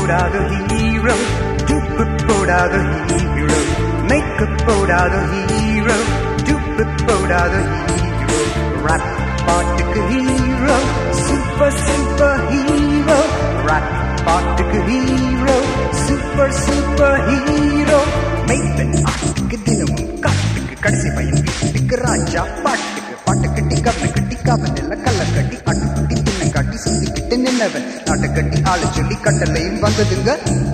போடாத hero dupe போடாத hero makeup போடாத ஹீரோ டூப்பு போடாத ஹீரோ ராப் பாட்டுக்கு hero super super hero rap பாட்டுக்கு ஹீரோ சூப்பர் சூப்பர் ஹீரோ மெய்ப்பெண் ஆட்டுக்கு தினமும் காட்டுக்கு கடைசி பையன் வீட்டுக்கு ராஜா பாட்டுக்கு பாட்டு கட்டி கப்பை கட்டி காவல் எல்லாம் கல்ல கட்டி ஆட்டு குட்டி தின்ன காட்டி சுத்திக்கிட்டு நின்னவன் நாட்டை கட்டி ஆளு சொல்லி கட்டளையும் வந்ததுங்க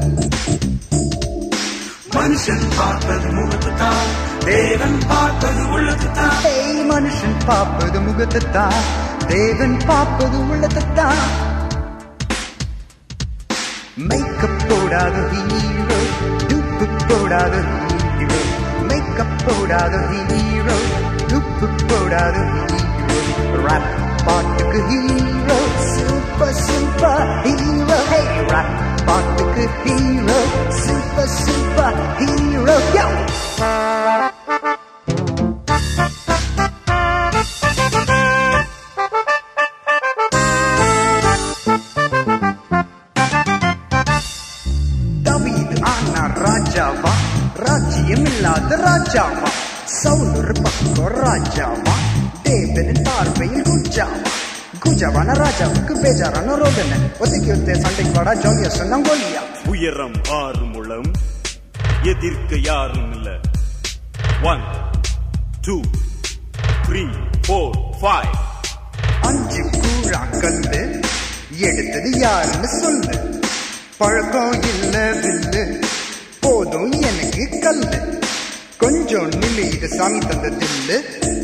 மனுஷன் பார்ப்பது முகத்துத்தான் தேவன் பார்ப்பது உள்ளத்துத்தான் ஏய் மனுஷன் பார்ப்பது முகத்தைத்தான் தேவன் பார்ப்பது உள்ளத்தைத்தான் மேக்கப் போடாத ஹீரோ துப்பு போடாத ஹீரோ மேக்கப் போடாத ஹீரோ துப்பு போடாத ஹீரோ ராப் பாட்டுக்கு hero super super hero hey rap பாட்டுக்கு hero super super hero yo தவீது ஆனா ராஜாவா ராஜ்யம் இல்லாத ராஜாவா சவுல் ஒரு பக்கம் ராஜாவா தேவனின் பார்வையில் குஜாவா குஜாவான ராஜாவுக்கு பேஜாரான ரோதனை ஒதுக்கி ஒத்தே சண்டைக்கு வாடா ஜாலியா சொன்னாங்க கோலியா உயரம் ஆறு முழம் எதிர்க்க யாரும் இல்ல one two three four five அஞ்சு கூழா கல்லு எடுத்தது யாருன்னு சொல்லு பழக்கம் இல்ல வில்லு போதும் எனக்கு கல்லு கொஞ்சம் நில்லு இது சாமி தந்த தில்லு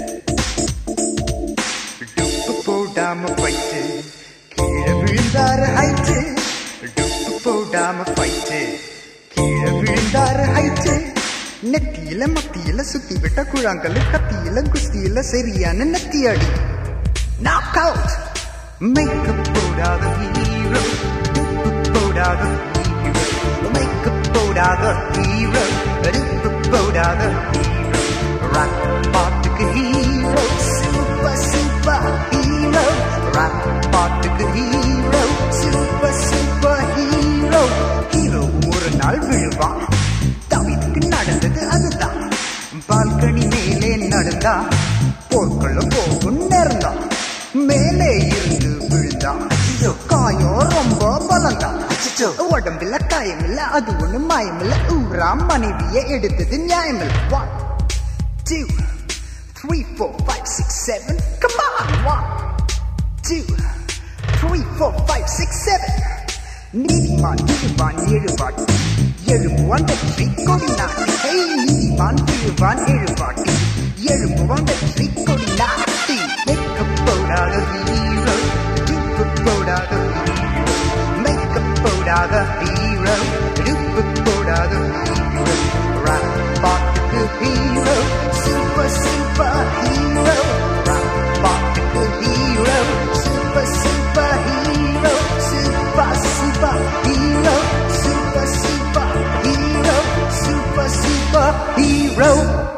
டுப்பு போடாம ஃபைட்டு கீழே விழுந்தாரு ஹைட்டு டுப்பு போடாம ஃபைட்டு கீழே விழுந்தாரு ஹைட்டு நெத்தியில மத்தியில சுத்தி விட்ட குழாங்கல்லு கத்தியில குஸ்தியில சரியான நெத்தி அடி knock out. Makeup போடாத hero. துப்பு போடாத hero. Makeup போடாத hero. துப்பு போடாத hero. Rap பாட்டுக்கு hero. Super super hero. Rap பாட்டுக்கு hero. Super super hero. Hero ஒரு நாள் விழுவான் தவித்துக்கு நடந்தது அதுதான் பால்கனி மேலே நடந்தா போர்க்களம் போகும் நேர்ந்தான் மேலே இருந்து விழுந்தான் அச்சோ காயம் ரொம்ப பலந்தான் அச்சோ உடம்புல காயம் இல்ல அது ஒண்ணு மாயம் இல்ல ஊரா மனைவிய எடுத்தது நியாயம் இல்ல one two three four five six seven come on one two three four five six seven நீதிமான் விழுவான் எழுவாட்டி எழும்புவான் வெற்றி கொடி நாட்டி ஹே நீதிமான் விழுவான் எழுவாட்டி எழும்புவான் வெற்றி கொடி நாட்டி மேக்கப் போடாத ஹீரோ துப்பு போடாத ஹீரோ மேக்கப் போடாத ஹீரோ துப்பு போடாத ஹீரோ ராப் பாட்டுக்கு hero super super hero rap பாட்டுக்கு hero super super hero super super hero super super hero super super hero